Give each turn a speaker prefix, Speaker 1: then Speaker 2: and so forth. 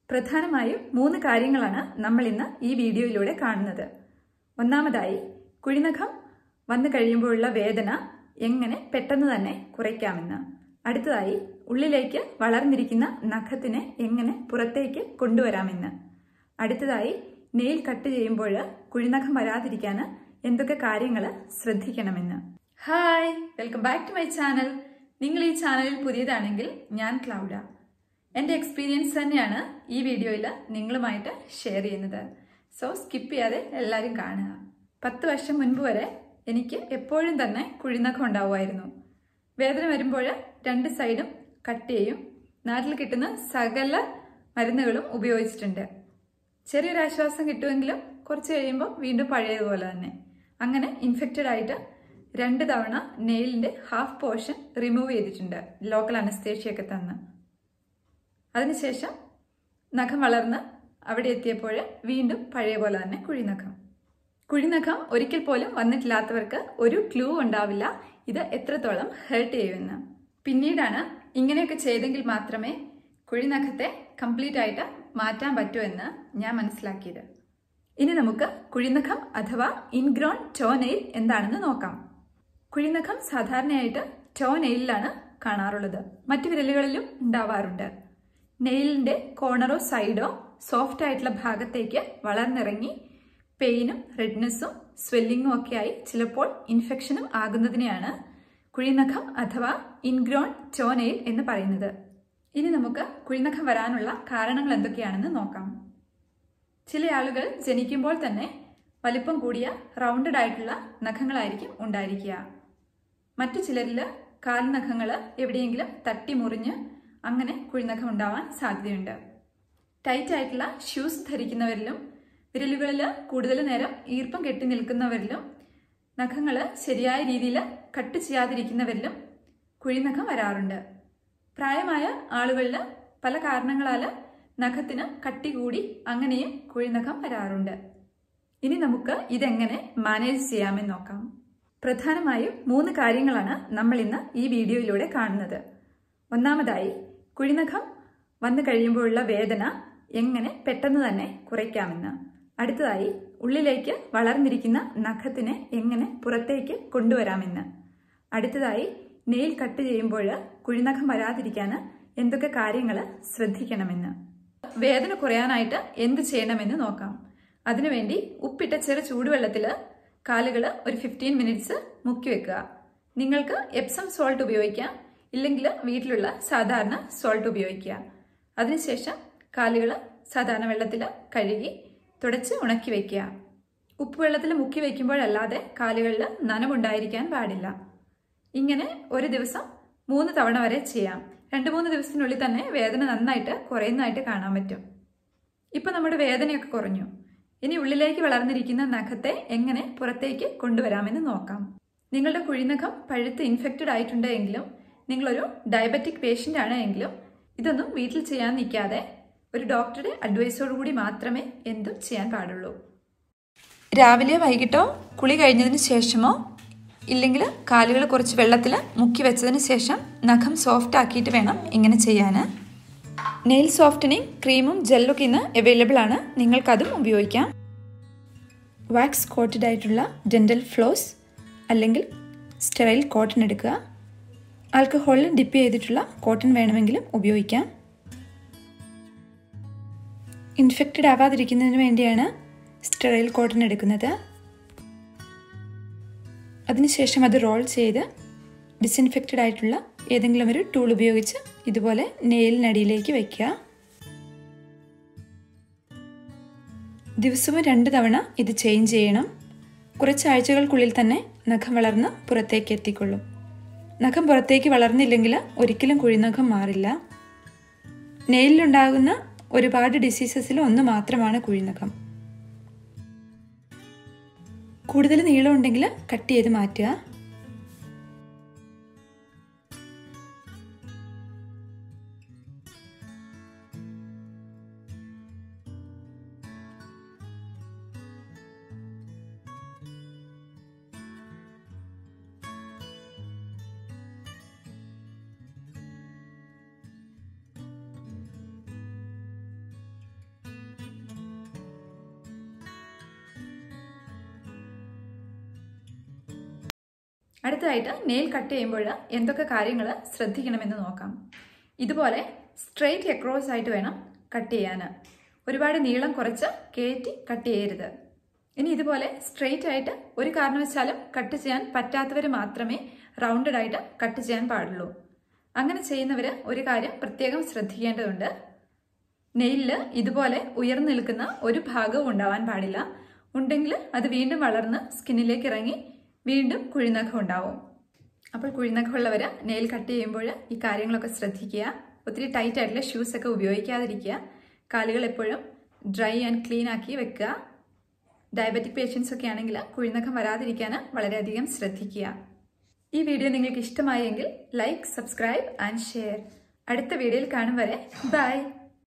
Speaker 1: പ്രധാനമായും മൂന്ന് കാര്യങ്ങളാണ് നമ്മൾ ഇന്ന് ഈ വീഡിയോയിലൂടെ കാണുന്നത് ഒന്നാമതായി കുഴിനഖം വന്നു കഴിയുമ്പോഴുള്ള വേദന എങ്ങനെ പെട്ടെന്ന് തന്നെ കുറയ്ക്കാമെന്ന് അടുത്തതായി ഉള്ളിലേക്ക് വളർന്നിരിക്കുന്ന നഖത്തിനെ എങ്ങനെ പുറത്തേക്ക് കൊണ്ടുവരാമെന്ന് അടുത്തതായി നെയിൽ കട്ട് ചെയ്യുമ്പോൾ കുഴിനഖം വരാതിരിക്കാൻ എന്തൊക്കെ കാര്യങ്ങൾ ശ്രദ്ധിക്കണമെന്ന് hi welcome back to my channel നിങ്ങൾ ഈ ചാനലിൽ പുതിയതാണെങ്കിൽ ഞാൻ ക്ലൗഡ എൻ്റെ എക്സ്പീരിയൻസ് തന്നെയാണ് ഈ വീഡിയോയിൽ നിങ്ങളുമായിട്ട് ഷെയർ ചെയ്യുന്നത് സോ സ്കിപ്പ് ചെയ്യാതെ എല്ലാവരും കാണുക പത്ത് വർഷം മുൻപ് വരെ എനിക്ക് എപ്പോഴും തന്നെ കുഴിനഖം ഉണ്ടാവുമായിരുന്നു വേദന വരുമ്പോൾ രണ്ട് സൈഡും കട്ട് ചെയ്യും നാട്ടിൽ കിട്ടുന്ന സകല മരുന്നുകളും ഉപയോഗിച്ചിട്ടുണ്ട് ചെറിയൊരു ആശ്വാസം കിട്ടുമെങ്കിലും കുറച്ച് കഴിയുമ്പോൾ വീണ്ടും പഴയതുപോലെ തന്നെ അങ്ങനെ ഇൻഫെക്റ്റഡ് ആയിട്ട് രണ്ട് തവണ നെയിലിൻ്റെ ഹാഫ് പോർഷൻ റിമൂവ് ചെയ്തിട്ടുണ്ട് ലോക്കൽ അനസ്തേഷ്യയൊക്കെ തന്ന് അതിനുശേഷം നഖം വളർന്ന് അവിടെ എത്തിയപ്പോൾ വീണ്ടും പഴയ പോലെ തന്നെ കുഴിനഖം കുഴിനഖം ഒരിക്കൽ പോലും വന്നിട്ടില്ലാത്തവർക്ക് ഒരു ക്ലൂ ഉണ്ടാവില്ല ഇത് എത്രത്തോളം ഹേർട്ട് ചെയ്യുമെന്ന് പിന്നീടാണ് ഇങ്ങനെയൊക്കെ ചെയ്തെങ്കിൽ മാത്രമേ കുഴിനഖത്തെ കംപ്ലീറ്റ് ആയിട്ട് മാറ്റാൻ പറ്റൂ എന്ന് ഞാൻ മനസ്സിലാക്കിയത് ഇനി നമുക്ക് കുഴിനഖം അഥവാ ഇൻഗ്രോൺ ടോ നെയിൽ എന്താണെന്ന് നോക്കാം കുഴിനഖം സാധാരണയായിട്ട് ടോ നെയിലിലാണ് കാണാറുള്ളത് മറ്റു വിരലുകളിലും ഉണ്ടാവാറുണ്ട് നെയിലിന്റെ കോർണറോ സൈഡോ സോഫ്റ്റ് ആയിട്ടുള്ള ഭാഗത്തേക്ക് വളർന്നിറങ്ങി പെയിനും റെഡ്നെസ്സും സ്വെല്ലിങ്ങും ഒക്കെയായി ചിലപ്പോൾ ഇൻഫെക്ഷനും ആകുന്നതിനെയാണ് കുഴിനഖം അഥവാ ഇൻഗ്രോൺ ടോനെയിൽ എന്ന് പറയുന്നത് ഇനി നമുക്ക് കുഴിനഖം വരാനുള്ള കാരണങ്ങൾ എന്തൊക്കെയാണെന്ന് നോക്കാം ചില ആളുകൾ ജനിക്കുമ്പോൾ തന്നെ വലിപ്പം കൂടിയ റൗണ്ടഡ് ആയിട്ടുള്ള നഖങ്ങളായിരിക്കും ഉണ്ടായിരിക്കുക മറ്റു ചിലരിൽ കാൽനഖങ്ങൾ എവിടെയെങ്കിലും തട്ടി മുറിഞ്ഞ് അങ്ങനെ കുഴിനഖം ഉണ്ടാവാൻ സാധ്യതയുണ്ട് ടൈറ്റ് ആയിട്ടുള്ള ഷൂസ് ധരിക്കുന്നവരിലും വിരലുകളിൽ കൂടുതൽ നേരം ഈർപ്പം കെട്ടി നിൽക്കുന്നവരിലും നഖങ്ങൾ ശരിയായ രീതിയിൽ കട്ട് ചെയ്യാതിരിക്കുന്നവരിലും കുഴിനഖം വരാറുണ്ട് പ്രായമായ ആളുകളിൽ പല കാരണങ്ങളാൽ നഖത്തിന് കട്ടി കൂടി അങ്ങനെയും കുഴിനഖം വരാറുണ്ട് ഇനി നമുക്ക് ഇതെങ്ങനെ മാനേജ് ചെയ്യാമെന്ന് നോക്കാം പ്രധാനമായും മൂന്ന് കാര്യങ്ങളാണ് നമ്മൾ ഇന്ന് ഈ വീഡിയോയിലൂടെ കാണുന്നത് ഒന്നാമതായി കുഴിനഖം വന്നു കഴിയുമ്പോഴുള്ള വേദന എങ്ങനെ പെട്ടെന്ന് തന്നെ കുറയ്ക്കാമെന്ന് അടുത്തതായി ഉള്ളിലേക്ക് വളർന്നിരിക്കുന്ന നഖത്തിനെ എങ്ങനെ പുറത്തേക്ക് കൊണ്ടുവരാമെന്ന് അടുത്തതായി നെയിൽ കട്ട് ചെയ്യുമ്പോൾ കുഴിനഖം വരാതിരിക്കാൻ എന്തൊക്കെ കാര്യങ്ങൾ ശ്രദ്ധിക്കണമെന്ന് വേദന കുറയാനായിട്ട് എന്ത് ചെയ്യണമെന്ന് നോക്കാം അതിനുവേണ്ടി ഉപ്പിട്ട ചെറു ചൂടുവെള്ളത്തിൽ കാലുകൾ ഒരു ഫിഫ്റ്റീൻ മിനിറ്റ്സ് മുക്കി വെക്കുക നിങ്ങൾക്ക് എപ്സം സോൾട്ട് ഉപയോഗിക്കാം ഇല്ലെങ്കിൽ വീട്ടിലുള്ള സാധാരണ സോൾട്ട് ഉപയോഗിക്കുക അതിനുശേഷം കാലുകൾ സാധാരണ വെള്ളത്തിൽ കഴുകി തുടച്ച് ഉണക്കി വെക്കുക ഉപ്പ് വെള്ളത്തിൽ മുക്കി വയ്ക്കുമ്പോഴല്ലാതെ കാലുകളിൽ നനവുണ്ടായിരിക്കാൻ പാടില്ല ഇങ്ങനെ ഒരു ദിവസം മൂന്ന് തവണ വരെ ചെയ്യാം രണ്ട് മൂന്ന് ദിവസത്തിനുള്ളിൽ തന്നെ വേദന നന്നായിട്ട് കുറയുന്നതായിട്ട് കാണാൻ പറ്റും ഇപ്പം നമ്മുടെ വേദനയൊക്കെ കുറഞ്ഞു ഇനി ഉള്ളിലേക്ക് വളർന്നിരിക്കുന്ന നഖത്തെ എങ്ങനെ പുറത്തേക്ക് കൊണ്ടുവരാമെന്ന് നോക്കാം നിങ്ങളുടെ കുഴിനഖം പഴുത്ത് ഇൻഫെക്റ്റഡ് ആയിട്ടുണ്ട് എങ്കിലും നിങ്ങളൊരു ഡയബറ്റിക് പേഷ്യൻ്റ് ആണ് എങ്കിലും ഇതൊന്നും വീട്ടിൽ ചെയ്യാൻ നിൽക്കാതെ ഒരു ഡോക്ടറുടെ അഡ്വൈസോടുകൂടി മാത്രമേ എന്തും ചെയ്യാൻ പാടുള്ളൂ രാവിലെ വൈകിട്ടോ കുളി കഴിഞ്ഞതിന് ശേഷമോ ഇല്ലെങ്കിൽ കാലുകൾ കുറച്ച് വെള്ളത്തിൽ മുക്കി വെച്ചതിന് ശേഷം നഖം സോഫ്റ്റ് ആക്കിയിട്ട് വേണം ഇങ്ങനെ ചെയ്യാൻ നെയിൽ സോഫ്റ്റനിങ് ക്രീമും ജെല്ലൊക്കെ ഇന്ന് അവൈലബിൾ ആണ് നിങ്ങൾക്കതും ഉപയോഗിക്കാം വാക്സ് കോട്ടഡ് ആയിട്ടുള്ള ഡെൻറ്റൽ ഫ്ലോസ് അല്ലെങ്കിൽ സ്റ്റെറൈൽ കോട്ടൺ എടുക്കുക ആൽക്കഹോളിൽ ഡിപ്പ് ചെയ്തിട്ടുള്ള കോട്ടൺ വേണമെങ്കിലും ഉപയോഗിക്കാം ഇൻഫെക്റ്റഡ് ആവാതിരിക്കുന്നതിന് വേണ്ടിയാണ് സ്റ്റെറൈൽ കോട്ടൺ എടുക്കുന്നത് അതിനുശേഷം അത് റോൾ ചെയ്ത് ഡിസിൻഫെക്റ്റഡ് ആയിട്ടുള്ള ഏതെങ്കിലും ഒരു ടൂൾ ഉപയോഗിച്ച് ഇതുപോലെ നെയിലിനടിയിലേക്ക് വയ്ക്കുക ദിവസവും രണ്ട് തവണ ഇത് ചേഞ്ച് ചെയ്യണം കുറച്ച് ആഴ്ചകൾക്കുള്ളിൽ തന്നെ നഖം വളർന്ന് പുറത്തേക്ക് എത്തിക്കൊള്ളും നഖം പുറത്തേക്ക് വളർന്നില്ലെങ്കിൽ ഒരിക്കലും കുഴിനഖം മാറില്ല നെയിലിലുണ്ടാകുന്ന ഒരുപാട് ഡിസീസസിൽ ഒന്ന് മാത്രമാണ് കുഴിനഖം കൂടുതൽ നീളം ഉണ്ടെങ്കിൽ കട്ട് ചെയ്ത് മാറ്റുക അടുത്തതായിട്ട് നെയിൽ കട്ട് ചെയ്യുമ്പോൾ എന്തൊക്കെ കാര്യങ്ങൾ ശ്രദ്ധിക്കണമെന്ന് നോക്കാം ഇതുപോലെ സ്ട്രെയിറ്റ് അക്രോസ് ആയിട്ട് വേണം കട്ട് ചെയ്യാൻ ഒരുപാട് നീളം കുറച്ച് കയറ്റി കട്ട് ചെയ്യരുത് ഇനി ഇതുപോലെ സ്ട്രെയിറ്റ് ആയിട്ട് ഒരു കാരണവശാലും കട്ട് ചെയ്യാൻ പറ്റാത്തവർ മാത്രമേ റൗണ്ടഡ് ആയിട്ട് കട്ട് ചെയ്യാൻ പാടുള്ളൂ അങ്ങനെ ചെയ്യുന്നവർ ഒരു കാര്യം പ്രത്യേകം ശ്രദ്ധിക്കേണ്ടതുണ്ട് നെയിലിൽ ഇതുപോലെ ഉയർന്നു നിൽക്കുന്ന ഒരു ഭാഗവും ഉണ്ടാവാൻ പാടില്ല ഉണ്ടെങ്കിൽ അത് വീണ്ടും വളർന്ന് സ്കിന്നിലേക്ക് ഇറങ്ങി വീണ്ടും കുഴിനഖം ഉണ്ടാവും അപ്പോൾ കുഴിനഖമുള്ളവർ നെയിൽ കട്ട് ചെയ്യുമ്പോൾ ഈ കാര്യങ്ങളൊക്കെ ശ്രദ്ധിക്കുക ഒത്തിരി ടൈറ്റ് ആയിട്ടുള്ള ഷൂസ് ഒക്കെ ഉപയോഗിക്കാതിരിക്കുക കാലുകൾ എപ്പോഴും ഡ്രൈ ആൻഡ് ക്ലീൻ ആക്കി വെക്കുക ഡയബറ്റിക് പേഷ്യൻസ് ഒക്കെ ആണെങ്കിൽ കുഴിനഖം വരാതിരിക്കാൻ വളരെയധികം ശ്രദ്ധിക്കുക ഈ വീഡിയോ നിങ്ങൾക്ക് ഇഷ്ടമായെങ്കിൽ ലൈക്ക് സബ്സ്ക്രൈബ് ആൻഡ് ഷെയർ അടുത്ത വീഡിയോയിൽ കാണും വരെ ബൈ